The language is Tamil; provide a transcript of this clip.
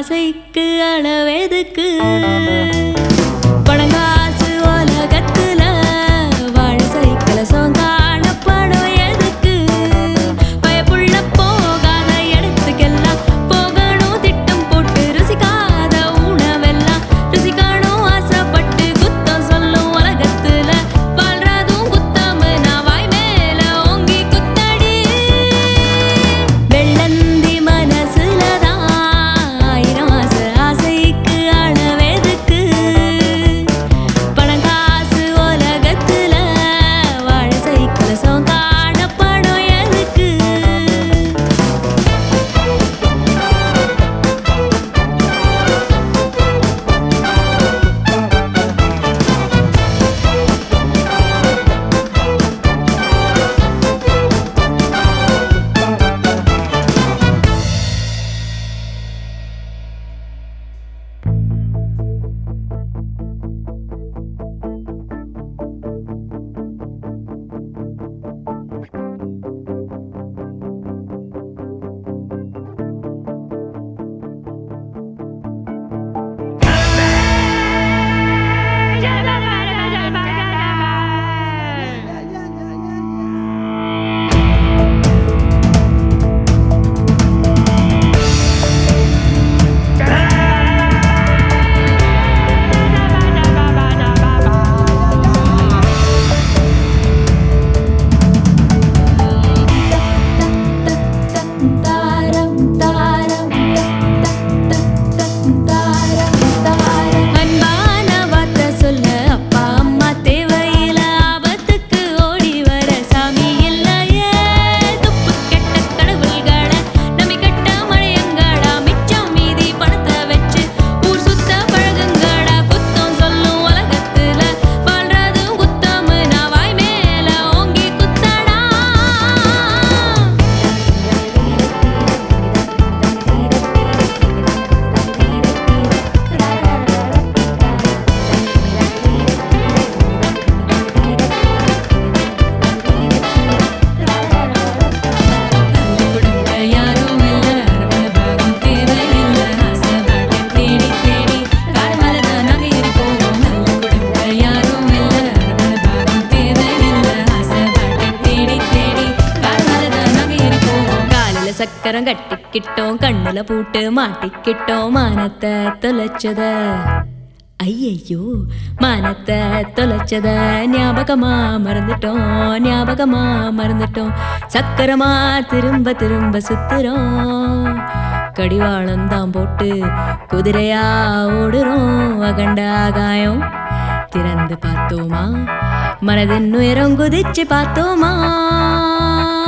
ஆசைக்கு அளவெதுக்கு பணங்காசு உலகத்துல வாழ சைக்கிள சோங்கானப்படம் எதுக்கு பயப்புள்ள போகாத இடத்துக்கெல்லாம் போகணும் திட்டம் போட்டு ருசிக்காத உணவெல்லாம் ருசிக்கணும் ஆசைப்பட்டு குத்தம் சொல்லும் உலகத்துல வாழ்றதும் குத்தம் நான் வாய் மேல ஓங்கி குத்தடி வெள்ளந்தி மனசுலதான் ஆயிரம் ஆசை ஆசைக்கு அளவெதுக்கு பணங்காசு உலகத்துல வாழ சைக்கிள சோங்கான படம் எதுக்கு அன்பான வார்த்தை சொல்ல அப்பா அம்மா தேவையில்ல ஆபத்துக்கு ஓடி வர சாமி இல்லையே துப்பு கெட்ட கடவுள்களை நம்பி கட்ட மழையங்கடா மிச்சம் மீதி பணத்தை வச்சு ஊர் சுத்த பழகுங்கடா குத்தம் சொல்லும் உலகத்துல வாழ்றதும் குத்தம் நான் வாய் மேல ஓங்கி குத்தடா கொடுக்க யாரும் இல்ல அரவண பாகம் தேவையில்ல ஆசைப்பட்டு தேடி தேடி காடுமலை தான் நாங்க இருக்கோம் நல்ல கொடுக்க யாரும் இல்ல அரவண பாகம் தேவையில்ல ஆசைப்பட்டு தேடி தேடி காடுமலை தான் நாங்க இருக்கோம் காலில சக்கரம் கட்டிக்கிட்டோம் கண்ணுல பூட்டு மாட்டிக்கிட்டோம் மானத்தை தொலைச்சத ஐயையோ மானத்தை தொலைச்சத ஞாபகமா மறந்துட்டோம் ஞாபகமா மறந்துட்டோம் சக்கரமா திரும்ப திரும்ப சுத்துறோம் கடிவாளம் தான் போட்டு குதிரையா ஓடுறோம் அகண்ட ஆகாயம் திறந்து பார்த்தோமா மனதின் உயரம் குதிச்சு பார்த்தோமா